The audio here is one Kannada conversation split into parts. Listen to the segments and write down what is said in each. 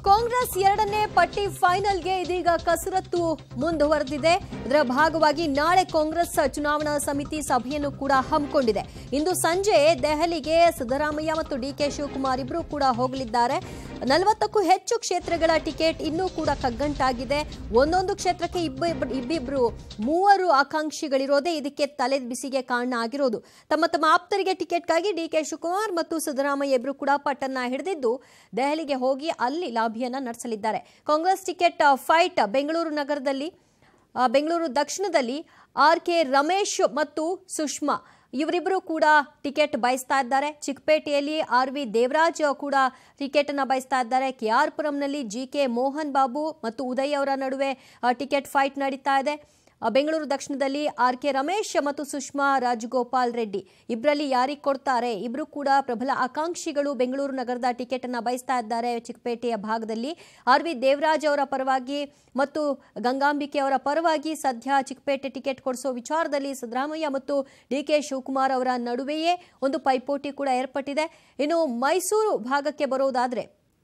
ಕಾಂಗ್ರೆಸ್ ಎರಡನೇ ಪಟ್ಟಿ ಫೈನಲ್ಗೆ ಇದೀಗ ಕಸರತ್ತು ಮುಂದುವರೆದಿದೆ ಇದರ ಭಾಗವಾಗಿ ನಾಳೆ ಕಾಂಗ್ರೆಸ್ ಚುನಾವಣಾ ಸಮಿತಿ ಸಭೆಯನ್ನು ಕೂಡ ಹಮ್ಮಿಕೊಂಡಿದೆ ಇಂದು ಸಂಜೆ ದೆಹಲಿಗೆ ಸಿದ್ದರಾಮಯ್ಯ ಮತ್ತು ಡಿಕೆ ಶಿವಕುಮಾರ್ ಇಬ್ಬರು ಕೂಡ ಹೋಗಲಿದ್ದಾರೆ ನಲವತ್ತಕ್ಕೂ ಹೆಚ್ಚು ಕ್ಷೇತ್ರಗಳ ಟಿಕೆಟ್ ಇನ್ನೂ ಕೂಡ ಕಗ್ಗಂಟಾಗಿದೆ ಒಂದೊಂದು ಕ್ಷೇತ್ರಕ್ಕೆ ಇಬ್ಬ ಇಬ್ಬಿಬ್ರು ಮೂವರು ಆಕಾಂಕ್ಷಿಗಳಿರೋದೇ ಇದಕ್ಕೆ ತಲೆ ಬಿಸಿಗೆ ಕಾರಣ ಆಗಿರೋದು ತಮ್ಮ ತಮ್ಮ ಆಪ್ತರಿಗೆ ಟಿಕೆಟ್ಗಾಗಿ ಡಿಕೆ ಶಿವಕುಮಾರ್ ಮತ್ತು ಸಿದ್ದರಾಮಯ್ಯ ಇಬ್ಬರು ಕೂಡ ಪಟ್ಟನ್ನ ಹಿಡಿದಿದ್ದು ದೆಹಲಿಗೆ ಹೋಗಿ ಅಲ್ಲಿ ಲಾಬಿಯನ್ನ ನಡೆಸಲಿದ್ದಾರೆ ಕಾಂಗ್ರೆಸ್ ಟಿಕೆಟ್ ಫೈಟ್ ಬೆಂಗಳೂರು ನಗರದಲ್ಲಿ ಆ, ಬೆಂಗಳೂರು ದಕ್ಷಿಣದಲ್ಲಿ ಆರ್ ಕೆ ರಮೇಶ್ ಮತ್ತು ಸುಷ್ಮಾ ಇವರಿಬ್ಬರು ಕೂಡ ಟಿಕೆಟ್ ಬಯಸ್ತಾ ಇದ್ದಾರೆ ಚಿಕ್ಕಪೇಟೆಯಲ್ಲಿ ಆರ್ ವಿ ದೇವರಾಜ್ ಕೂಡ ಟಿಕೆಟ್ ಅನ್ನ ಬಯಸ್ತಾ ಇದ್ದಾರೆ ಕೆ ಆರ್ ಪುರಂನಲ್ಲಿ ಜಿ ಕೆ ಮೋಹನ್ ಬಾಬು ಮತ್ತು ಉದಯ್ ಅವರ ನಡುವೆ ಆ, ಟಿಕೆಟ್ ಫೈಟ್ ನಡೀತಾ ಇದೆ ಆ, ಬೆಂಗಳೂರು ದಕ್ಷಿಣದಲ್ಲಿ ಆರ್ ಕೆ ರಮೇಶ್ ಮತ್ತು ಸುಷ್ಮಾ ರಾಜಗೋಪಾಲ್ ರೆಡ್ಡಿ ಇಬ್ಬರಲ್ಲಿ ಯಾರಿಗೆ ಕೊಡ್ತಾರೆ ಇಬ್ರು ಕೂಡ ಪ್ರಬಲ ಆಕಾಂಕ್ಷಿಗಳು ಬೆಂಗಳೂರು ನಗರದ ಟಿಕೆಟ್ ಅನ್ನ ಬಯಸ್ತಾ ಇದ್ದಾರೆ ಚಿಕ್ಕಪೇಟೆಯ ಭಾಗದಲ್ಲಿ ಆರ್ ವಿ ದೇವರಾಜ್ ಅವರ ಪರವಾಗಿ ಮತ್ತು ಗಂಗಾಂಬಿಕೆ ಅವರ ಪರವಾಗಿ ಸದ್ಯ ಚಿಕ್ಕಪೇಟೆ ಟಿಕೆಟ್ ಕೊಡಿಸೋ ವಿಚಾರದಲ್ಲಿ ಸಿದ್ದರಾಮಯ್ಯ ಮತ್ತು ಡಿ ಕೆ ಶಿವಕುಮಾರ್ ಅವರ ನಡುವೆಯೇ ಒಂದು ಪೈಪೋಟಿ ಕೂಡ ಏರ್ಪಟ್ಟಿದೆ ಇನ್ನು ಮೈಸೂರು ಭಾಗಕ್ಕೆ ಬರೋದಾದ್ರೆ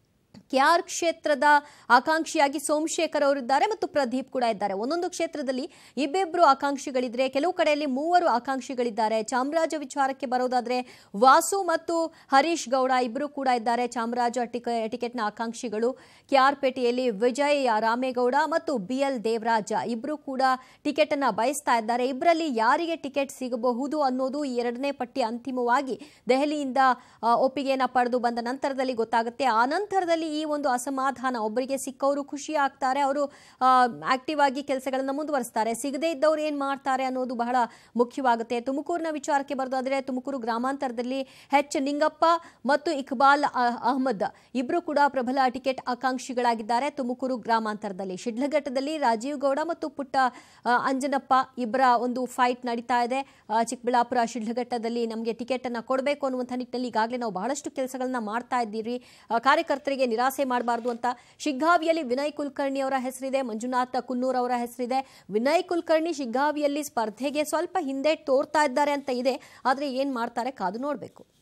ಕೆಆರ್ ಕ್ಷೇತ್ರದ ಆಕಾಂಕ್ಷಿಯಾಗಿ ಸೋಮಶೇಖರ್ ಅವರಿದ್ದಾರೆ ಮತ್ತು ಪ್ರದೀಪ್ ಕೂಡ ಇದ್ದಾರೆ ಒಂದೊಂದು ಕ್ಷೇತ್ರದಲ್ಲಿ ಇಬ್ಬಿಬ್ರು ಆಕಾಂಕ್ಷಿಗಳಿದ್ರೆ ಕೆಲವು ಕಡೆಯಲ್ಲಿ ಮೂವರು ಆಕಾಂಕ್ಷಿಗಳಿದ್ದಾರೆ ಚಾಮರಾಜ ವಿಚಾರಕ್ಕೆ ಬರೋದಾದ್ರೆ ವಾಸು ಮತ್ತು ಹರೀಶ್ ಗೌಡ ಇಬ್ಬರು ಕೂಡ ಇದ್ದಾರೆ ಚಾಮರಾಜ ಟಿಕ ಟಿಕೆಟ್ನ ಆಕಾಂಕ್ಷಿಗಳು ಕೆಆರ್ ಪೇಟೆಯಲ್ಲಿ ವಿಜಯ್ ರಾಮೇಗೌಡ ಮತ್ತು ಬಿ ಎಲ್ ದೇವರಾಜ ಇಬ್ಬರು ಕೂಡ ಟಿಕೆಟ್ ಅನ್ನ ಬಯಸ್ತಾ ಇದ್ದಾರೆ ಇಬ್ಬರಲ್ಲಿ ಯಾರಿಗೆ ಟಿಕೆಟ್ ಸಿಗಬಹುದು ಅನ್ನೋದು ಈ ಎರಡನೇ ಪಟ್ಟಿ ಅಂತಿಮವಾಗಿ ದೆಹಲಿಯಿಂದ ಆ, ಒಪ್ಪಿಗೆಯನ್ನ ಪಡೆದು ಬಂದ ನಂತರದಲ್ಲಿ ಗೊತ್ತಾಗುತ್ತೆ ಆ ನಂತರದಲ್ಲಿ ಈ ಒಂದು ಅಸಮಾಧಾನ ಒಬ್ಬರಿಗೆ ಸಿಕ್ಕವರು ಖುಷಿ ಆಗ್ತಾರೆ ಅವರು ಆಕ್ಟಿವ್ ಆಗಿ ಕೆಲಸಗಳನ್ನ ಮುಂದುವರಿಸ್ತಾರೆ ಸಿಗದೇ ಇದ್ದವ್ರು ಏನ್ ಮಾಡ್ತಾರೆ ಅನ್ನೋದು ಬಹಳ ಮುಖ್ಯವಾಗುತ್ತೆ ತುಮಕೂರಿನ ವಿಚಾರಕ್ಕೆ ಬರೋದಾದ್ರೆ ತುಮಕೂರು ಗ್ರಾಮಾಂತರದಲ್ಲಿ ಎಚ್ ನಿಂಗಪ್ಪ ಮತ್ತು ಇಕ್ಬಾಲ್ ಅಹ್- ಅಹ್ಮದ್ ಇಬ್ರು ಕೂಡ ಪ್ರಬಲ ಟಿಕೆಟ್ ಆಕಾಂಕ್ಷಿಗಳಾಗಿದ್ದಾರೆ ತುಮಕೂರು ಗ್ರಾಮಾಂತರದಲ್ಲಿ ಶಿಡ್ಲಘಟ್ಟದಲ್ಲಿ ರಾಜೀವ್ ಗೌಡ ಮತ್ತು ಪುಟ್ಟ ಆ, ಅಂಜನಪ್ಪ ಇಬ್ಬರ ಒಂದು ಫೈಟ್ ನಡೀತಾ ಇದೆ ಆ, ಚಿಕ್ಕಬಳ್ಳಾಪುರ ಶಿಡ್ಲಘಟ್ಟದಲ್ಲಿ ನಮಗೆ ಟಿಕೆಟ್ ಅನ್ನ ಕೊಡಬೇಕು ಅನ್ನುವಂಥ ನಿಟ್ಟಿನಲ್ಲಿ ಈಗಾಗಲೇ ನಾವು ಬಹಳಷ್ಟು ಕೆಲಸಗಳನ್ನ ಮಾಡ್ತಾ ಇದ್ದೀರಿ ಆ, ಕಾರ್ಯಕರ್ತರಿಗೆ ನಿರಾಸೆ ಮಾಡಬಾರ್ದು ಅಂತ ಶಿಗ್ಗಾವಿಯಲ್ಲಿ ವಿನಯ್ ಕುಲಕರ್ಣಿ ಅವರ ಹೆಸರಿದೆ ಮಂಜುನಾಥ್ ಕುನ್ನೂರ್ ಅವರ ಹೆಸರಿದೆ ವಿನಯ್ ಕುಲಕರ್ಣಿ ಶಿಗ್ಗಾವಿಯಲ್ಲಿ ಸ್ಪರ್ಧೆಗೆ ಸ್ವಲ್ಪ ಹಿಂದೆ ತೋರ್ತಾ ಇದ್ದಾರೆ ಅಂತ ಇದೆ ಆದ್ರೆ ಏನ್ ಮಾಡ್ತಾರೆ ಕಾದು ನೋಡಬೇಕು